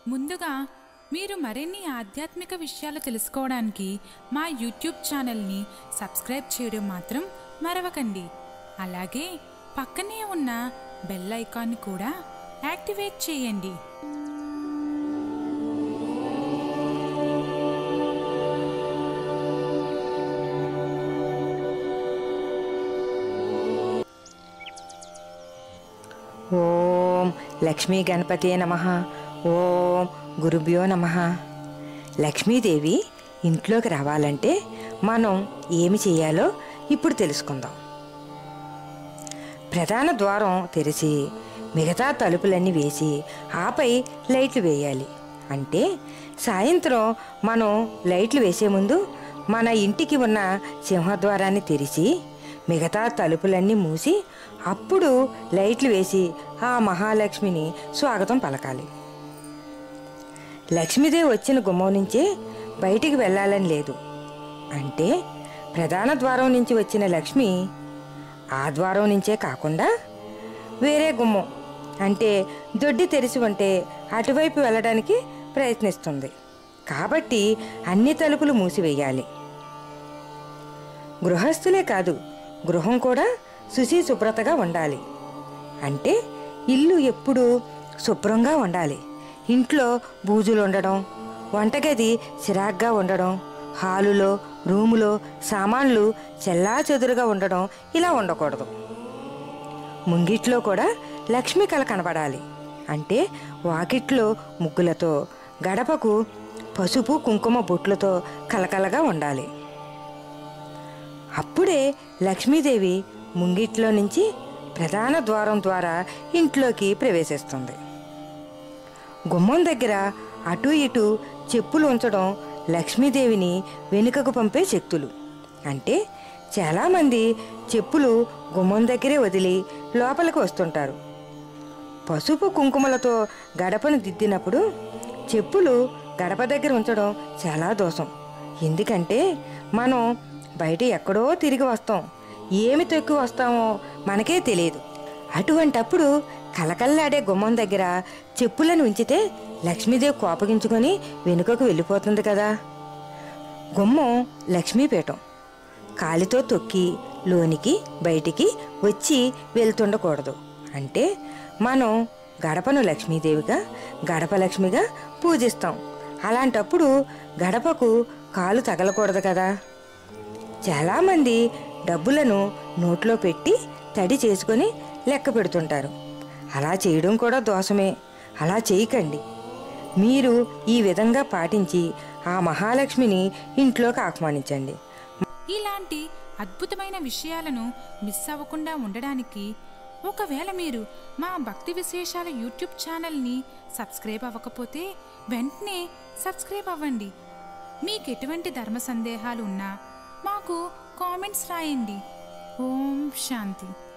ముందుగా మీరు మరిన్ని ఆధ్యాత్మిక విషయాలు తెలుసుకోవడానికి మా యూట్యూబ్ ఛానల్ని సబ్స్క్రైబ్ చేయడం మాత్రం మరవకండి అలాగే పక్కనే ఉన్న బెల్ ఐకాన్ని కూడా యాక్టివేట్ చేయండి ఓం లక్ష్మీ గణపతే నమ ఓం గురుభ్యో నమ లక్ష్మీదేవి ఇంట్లోకి రావాలంటే మనం ఏమి చేయాలో ఇప్పుడు తెలుసుకుందాం ప్రధాన ద్వారం తెరిచి మిగతా తలుపులన్నీ వేసి ఆపై లైట్లు వేయాలి అంటే సాయంత్రం మనం లైట్లు వేసే ముందు మన ఇంటికి ఉన్న సింహద్వారాన్ని తెరిచి మిగతా తలుపులన్నీ మూసి అప్పుడు లైట్లు వేసి ఆ మహాలక్ష్మిని స్వాగతం పలకాలి లక్ష్మీదేవి వచ్చిన గుమ్మం నుంచే బయటికి వెళ్ళాలని లేదు అంటే ప్రధాన ద్వారం నుంచి వచ్చిన లక్ష్మి ఆ ద్వారం నుంచే కాకుండా వేరే గుమ్మం అంటే దొడ్డి తెరిచి ఉంటే అటువైపు వెళ్ళడానికి ప్రయత్నిస్తుంది కాబట్టి అన్ని తలుపులు మూసివేయాలి గృహస్థులే కాదు గృహం కూడా శుచి శుభ్రతగా ఉండాలి అంటే ఇల్లు ఎప్పుడూ శుభ్రంగా ఉండాలి ఇంట్లో బూజులు ఉండడం వంటగది చిరాగ్గా ఉండడం హాలులో రూములో సామాన్లు చెల్లా చెదురుగా ఉండడం ఇలా ఉండకూడదు ముంగిట్లో కూడా లక్ష్మి కళ కనబడాలి అంటే వాకిట్లో ముగ్గులతో గడపకు పసుపు కుంకుమ బొట్లతో కలకలగా ఉండాలి అప్పుడే లక్ష్మీదేవి ముంగిట్లో నుంచి ప్రధాన ద్వారం ద్వారా ఇంట్లోకి ప్రవేశిస్తుంది గుమ్మం దగ్గర అటు ఇటు చెప్పులు ఉంచడం లక్ష్మీదేవిని వెనుకకు పంపే శక్తులు అంటే చాలామంది చెప్పులు గుమ్మం దగ్గరే వదిలి లోపలికి వస్తుంటారు పసుపు కుంకుమలతో గడపను దిద్దినప్పుడు చెప్పులు గడప దగ్గర ఉంచడం చాలా దోషం ఎందుకంటే మనం బయట ఎక్కడో తిరిగి వస్తాం ఏమి తొక్కి వస్తామో మనకే తెలియదు అటువంటప్పుడు కలకల్లాడే గుమ్మం దగ్గర చెప్పులను ఉంచితే లక్ష్మీదేవి కోపగించుకొని వెనుకకు వెళ్ళిపోతుంది కదా గుమ్మం లక్ష్మీపీఠం కాలితో తొక్కి లోనికి బయటికి వచ్చి వెళ్తుండకూడదు అంటే మనం గడపను లక్ష్మీదేవిగా గడప లక్ష్మిగా పూజిస్తాం అలాంటప్పుడు గడపకు కాలు తగలకూడదు కదా చాలామంది డబ్బులను నోట్లో పెట్టి తడి చేసుకొని లెక్క పెడుతుంటారు అలా చేయడం కూడా దోషమే అలా చేయకండి మీరు ఈ విధంగా పాటించి ఆ మహాలక్ష్మిని ఇంట్లోకి ఆహ్వానించండి ఇలాంటి అద్భుతమైన విషయాలను మిస్ అవ్వకుండా ఉండడానికి ఒకవేళ మీరు మా భక్తి విశేషాల యూట్యూబ్ ఛానల్ని సబ్స్క్రైబ్ అవ్వకపోతే వెంటనే సబ్స్క్రైబ్ అవ్వండి మీకు ఎటువంటి ధర్మ సందేహాలు ఉన్నా మాకు కామెంట్స్ రాయండి ఓం శాంతి